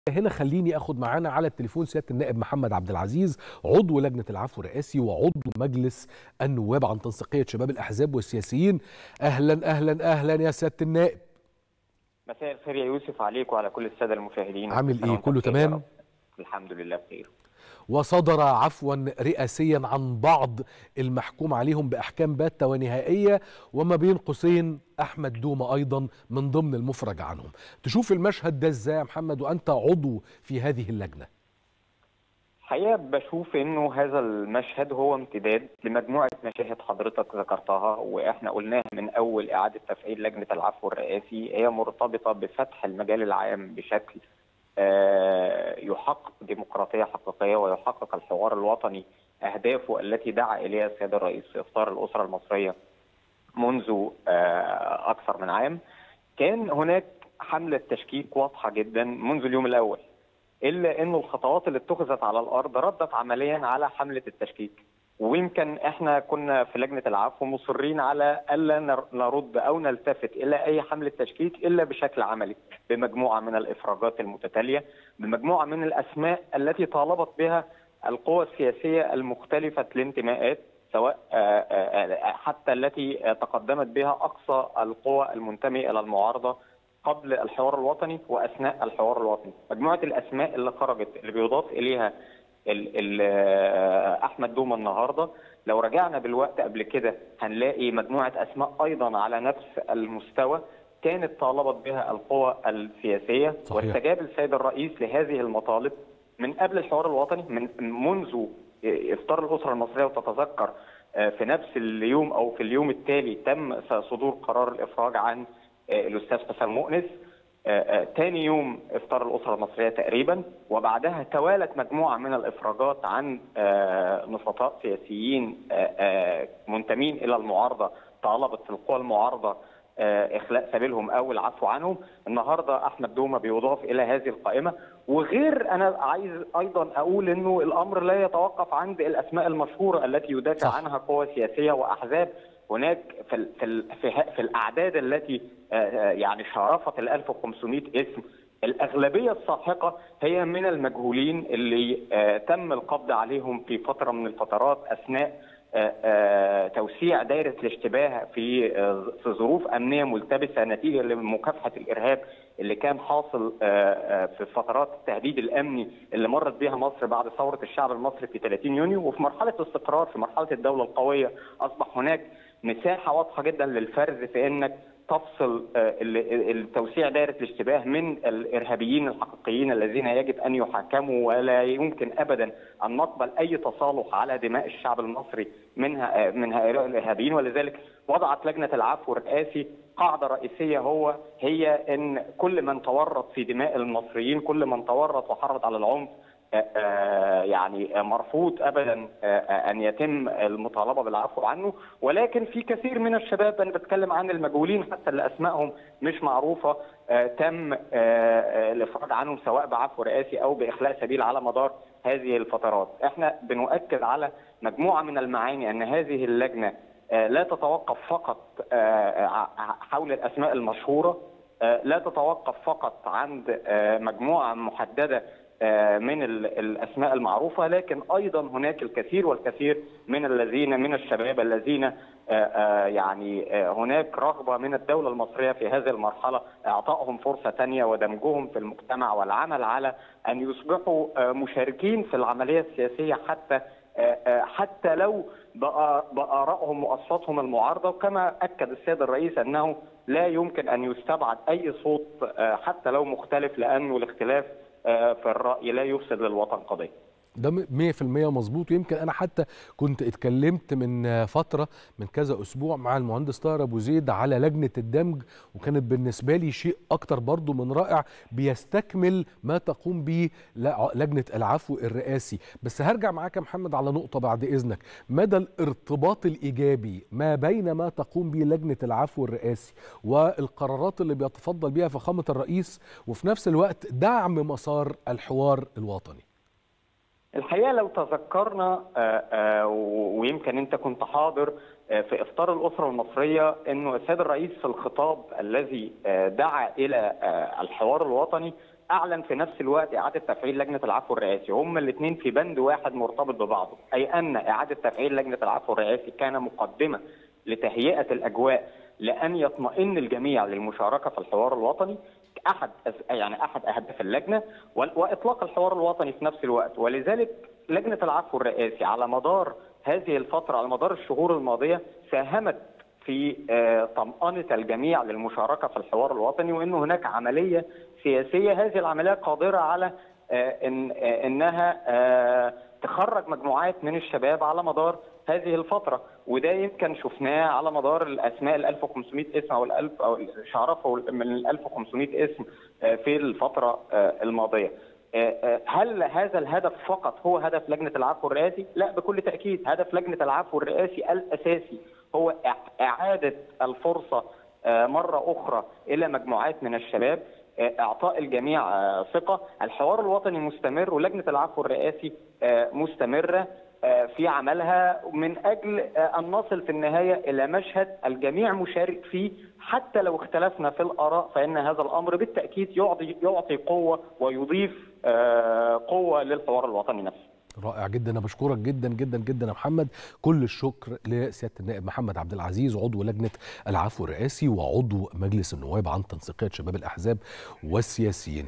هنا خليني اخد معانا على التليفون سياده النائب محمد عبد العزيز عضو لجنه العفو الرئاسي وعضو مجلس النواب عن تنسيقيه شباب الاحزاب والسياسيين اهلا اهلا اهلا يا سياده النائب مساء الخير يا يوسف عليك وعلى كل الساده المشاهدين عامل ايه كله تمام الحمد لله بخير وصدر عفوا رئاسيا عن بعض المحكوم عليهم باحكام باته ونهائيه وما بين قوسين احمد دومه ايضا من ضمن المفرج عنهم تشوف المشهد ده ازاي يا محمد وانت عضو في هذه اللجنه الحقيقه بشوف انه هذا المشهد هو امتداد لمجموعه مشاهد حضرتك ذكرتها واحنا قلناها من اول اعاده تفعيل لجنه العفو الرئاسي هي مرتبطه بفتح المجال العام بشكل يحقق ديمقراطيه حقيقيه ويحقق الحوار الوطني اهدافه التي دعا اليها السيد الرئيس في افطار الاسره المصريه منذ اكثر من عام كان هناك حمله تشكيك واضحه جدا منذ اليوم الاول الا انه الخطوات اللي اتخذت على الارض ردت عمليا على حمله التشكيك ويمكن احنا كنا في لجنه العفو مصرين على الا نرد او نلتفت الى اي حمله تشكيك الا بشكل عملي بمجموعه من الافراجات المتتاليه بمجموعه من الاسماء التي طالبت بها القوى السياسيه المختلفه الانتماءات سواء حتى التي تقدمت بها اقصى القوى المنتميه الى المعارضه قبل الحوار الوطني واثناء الحوار الوطني مجموعه الاسماء اللي خرجت اللي بيضاف اليها ال ال احمد دوما النهارده لو رجعنا بالوقت قبل كده هنلاقي مجموعه اسماء ايضا على نفس المستوى كانت طالبت بها القوى السياسيه صحيح. واستجاب السيد الرئيس لهذه المطالب من قبل الحوار الوطني من منذ افطار الاسره المصريه وتتذكر في نفس اليوم او في اليوم التالي تم صدور قرار الافراج عن الاستاذ حسن مؤنس ثاني يوم افطار الاسره المصريه تقريبا وبعدها توالت مجموعه من الافراجات عن نشطاء سياسيين منتمين الى المعارضه طالبت القوى المعارضه اخلاء سبيلهم او العفو عنهم النهارده احمد دومه بيضاف الى هذه القائمه وغير انا عايز ايضا اقول انه الامر لا يتوقف عند الاسماء المشهوره التي يدافع صح. عنها قوى سياسيه واحزاب هناك في في في, في الاعداد التي يعني شارفت ال 1500 اسم الاغلبيه الساحقه هي من المجهولين اللي تم القبض عليهم في فتره من الفترات اثناء توسيع دائره الاشتباه في في ظروف امنيه ملتبسه نتيجه لمكافحه الارهاب اللي كان حاصل في فترات التهديد الامني اللي مرت بها مصر بعد ثوره الشعب المصري في 30 يونيو وفي مرحله استقرار في مرحله الدوله القويه اصبح هناك مساحه واضحه جدا للفرز في انك تفصل التوسيع دائره الاشتباه من الارهابيين الحقيقيين الذين يجب ان يحاكموا ولا يمكن ابدا ان نقبل اي تصالح على دماء الشعب المصري منها من هؤلاء الارهابيين ولذلك وضعت لجنه العفو الرئاسي قاعده رئيسيه هو هي ان كل من تورط في دماء المصريين كل من تورط وحرض على العنف يعني مرفوض ابدا ان يتم المطالبه بالعفو عنه ولكن في كثير من الشباب انا بتكلم عن المجهولين حتى اللي اسمائهم مش معروفه تم الافراج عنهم سواء بعفو رئاسي او باخلاء سبيل على مدار هذه الفترات احنا بنؤكد على مجموعه من المعاني ان هذه اللجنه لا تتوقف فقط حول الاسماء المشهوره لا تتوقف فقط عند مجموعه محدده من الاسماء المعروفه لكن ايضا هناك الكثير والكثير من الذين من الشباب الذين يعني هناك رغبه من الدوله المصريه في هذه المرحله اعطائهم فرصه ثانيه ودمجهم في المجتمع والعمل على ان يصبحوا مشاركين في العمليه السياسيه حتى حتى لو بآرائهم وأصواتهم المعارضة وكما أكد السيد الرئيس أنه لا يمكن أن يستبعد أي صوت حتى لو مختلف لأنه الاختلاف في الرأي لا يفسد للوطن قضية ده 100% مظبوط ويمكن انا حتى كنت اتكلمت من فتره من كذا اسبوع مع المهندس طاهر ابو زيد على لجنه الدمج وكانت بالنسبه لي شيء اكتر برضو من رائع بيستكمل ما تقوم به لجنه العفو الرئاسي بس هرجع معاك يا محمد على نقطه بعد اذنك مدى الارتباط الايجابي ما بين ما تقوم به لجنه العفو الرئاسي والقرارات اللي بيتفضل بها فخامه الرئيس وفي نفس الوقت دعم مسار الحوار الوطني الحقيقه لو تذكرنا ويمكن انت كنت حاضر في افطار الاسره المصريه انه السيد الرئيس في الخطاب الذي دعا الى الحوار الوطني اعلن في نفس الوقت اعاده تفعيل لجنه العفو الرئاسي هم الاثنين في بند واحد مرتبط ببعضه اي ان اعاده تفعيل لجنه العفو الرئاسي كان مقدمه لتهيئه الاجواء لان يطمئن الجميع للمشاركه في الحوار الوطني احد يعني احد اهداف اللجنه واطلاق الحوار الوطني في نفس الوقت ولذلك لجنه العفو الرئاسي على مدار هذه الفتره على مدار الشهور الماضيه ساهمت في طمأنة الجميع للمشاركة في الحوار الوطني وأن هناك عملية سياسية هذه العملية قادرة على إن إنها تخرج مجموعات من الشباب على مدار هذه الفترة وده يمكن شفناه على مدار الأسماء ال 1500 اسم أو ال 1000 أو شعرفوا من ال 1500 اسم في الفترة الماضية هل هذا الهدف فقط هو هدف لجنة العفو الرئاسي؟ لا بكل تأكيد هدف لجنة العفو الرئاسي الأساسي هو إعادة الفرصة مرة أخرى إلى مجموعات من الشباب إعطاء الجميع ثقة الحوار الوطني مستمر ولجنة العفو الرئاسي مستمرة في عملها من أجل أن نصل في النهاية إلى مشهد الجميع مشارك فيه حتى لو اختلفنا في الآراء فإن هذا الأمر بالتأكيد يعطي يعطي قوة ويضيف قوة للحوار الوطني نفسه رائع جدا انا بشكرك جدا جدا جدا يا محمد كل الشكر لسياده النائب محمد عبد العزيز عضو لجنه العفو الرئاسي وعضو مجلس النواب عن تنسيقيه شباب الاحزاب والسياسيين